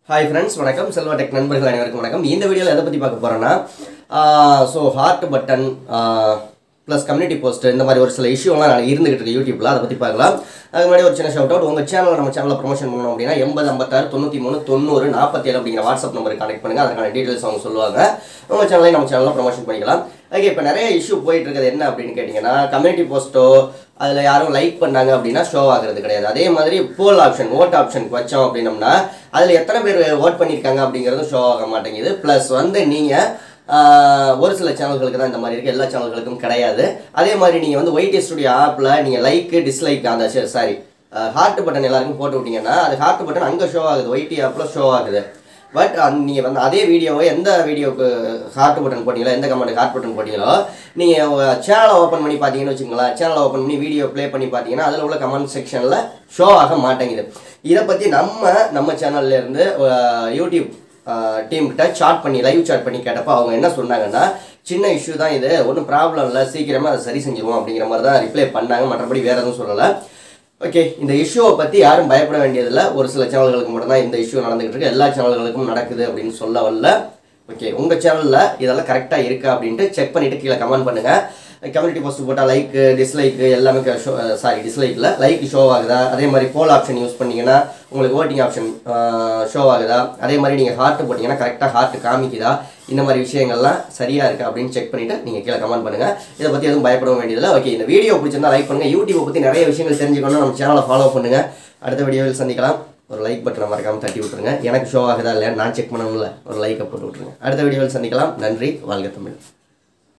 hi friends வணக்கம் Selva tech நண்பர்கள் அனைவருக்கும் வணக்கம் இந்த வீடியோவில் எதை பற்றி பார்க்க போகிறோன்னா so heart button plus community post இந்த மாதிரி ஒரு சில இஷ்யூலாம் நான் இருந்துகிட்டு இருக்கு யூடியூப்பில் அதை பற்றி பார்க்கலாம் அதுக்கு முன்னாடி ஒரு சின்ன ஷவுட் அவுட் உங்கள் சேனலை நம்ம சேனலில் ப்ரொமோஷன் பண்ணணும் அப்படின்னா எண்பது ஐம்பத்தாறு தொண்ணூற்றி மூணு தொண்ணூறு நாற்பத்தேழு அப்படிங்கிற வாட்ஸ்அப் நம்பருக்கு கனெக்ட் பண்ணுங்கள் அதுக்கான டீட்டெயில்ஸ் அவங்க சொல்லுவாங்க உங்கள் சேனலையும் நம்ம சேனலில் ப்ரொமோஷன் பண்ணிக்கலாம் ஓகே இப்போ நிறைய இஷ்யூ போயிட்டு இருக்குது என்ன அப்படின்னு கேட்டிங்கன்னா கம்யூனிட்டி போஸ்ட்டோ அதில் யாரும் லைக் பண்ணாங்க அப்படின்னா ஷோ ஆகுறது கிடையாது அதே மாதிரி போல் ஆப்ஷன் ஓட் ஆப்ஷனுக்கு வச்சோம் அப்படின்னம்னா அதில் எத்தனை பேர் ஓட் பண்ணியிருக்காங்க அப்படிங்கிறதும் ஷோ ஆக மாட்டேங்குது ப்ளஸ் வந்து நீங்கள் ஒரு சில சேனல்களுக்கு தான் இந்த மாதிரி இருக்குது எல்லா சேனல்களுக்கும் கிடையாது அதே மாதிரி நீங்கள் வந்து ஒயிட் ஸ்டுடியோ ஆப்பில் நீங்கள் லைக்கு டிஸ்லைக் அந்த சாரி ஹார்ட் பட்டன் எல்லாருக்கும் போட்டு விட்டீங்கன்னா அது ஹார்ட் பட்டன் அங்கே ஷோ ஆகுது ஒயிட்டி ஆப்பில் ஷோ ஆகுது பட் நீங்கள் வந்து அதே வீடியோவை எந்த வீடியோக்கு ஹார்ட் பட்டன் போட்டீங்களோ எந்த கமெண்ட் ஹார்ட் பட்டன் போட்டீங்களோ நீங்கள் சேனலை ஓப்பன் பண்ணி பார்த்தீங்கன்னு வச்சுக்கோங்களேன் சேனலை ஓப்பன் பண்ணி வீடியோ ப்ளே பண்ணி பார்த்தீங்கன்னா அதில் உள்ள கமெண்ட் செக்ஷனில் ஷோ ஆக மாட்டேங்குது இதை பற்றி நம்ம நம்ம சேனல்ல இருந்து அஹ், யூடியூப் டீம் கிட்ட சாட் பண்ணி லைவ் சாட் பண்ணி கேட்டப்போ அவங்க என்ன சொன்னாங்கன்னா சின்ன இஷ்யூ தான் இது ஒன்றும் ப்ராப்ளம் இல்லை சீக்கிரமாக அதை சரி செஞ்சிருவோம் அப்படிங்கிற மாதிரி தான் ரிப்ளை பண்ணாங்க மற்றபடி வேறு எதுவும் சொல்லலை ஓகே இந்த இஷ்யூவை பற்றி யாரும் பயப்பட வேண்டியதில்லை ஒரு சில சேனல்களுக்கு மட்டும்தான் இந்த இஷ்யூ நடந்துகிட்டு இருக்கு எல்லா சேனல்களுக்கும் நடக்குது அப்படின்னு சொல்ல வரல ஓகே உங்கள் சேனலில் இதெல்லாம் கரெக்டாக இருக்கா அப்படின்ட்டு செக் பண்ணிவிட்டு கீழே கமெண்ட் பண்ணுங்கள் கம்யூனிட்டி போஸ்ட் போட்டால் லைக்கு டிஸ்லைக்கு எல்லாமே ஷோ சாரி டிஸ்லைக்கில் லைக் ஷோ ஆகுதா அதே மாதிரி போல் ஆப்ஷன் யூஸ் பண்ணீங்கன்னா உங்களுக்கு ஓட்டிங் ஆப்ஷன் ஷோ ஆகுதா அதே மாதிரி நீங்கள் ஹார்ட் போட்டிங்கன்னா கரெக்டாக ஹார்ட் காமிக்குதா இந்த மாதிரி விஷயங்கள்லாம் சரியாக இருக்கா அப்படின்னு செக் பண்ணிவிட்டு நீங்கள் கீழே கமெண்ட் பண்ணுங்கள் இதை பற்றி எதுவும் பயப்பட வேண்டியதில்லை ஓகே இந்த வீடியோ பிடிச்சிருந்தா லைக் பண்ணுங்கள் யூடியூப்பை பற்றி நிறைய விஷயங்கள் தெரிஞ்சுக்கணும் நம்ம சேனலை ஃபாலோ பண்ணுங்கள் அடுத்த வீடியோவில் சந்திக்கலாம் ஒரு லைக் பட்டனை மறக்காமல் தட்டி விட்டுருங்க எனக்கு ஷோ ஆகுதா இல்லையா நான் செக் பண்ணணும்ல ஒரு லைக்கை போட்டு விட்ருங்க அடுத்த வீடியோவில் சந்திக்கலாம் நன்றி வாழ்க தமிழ்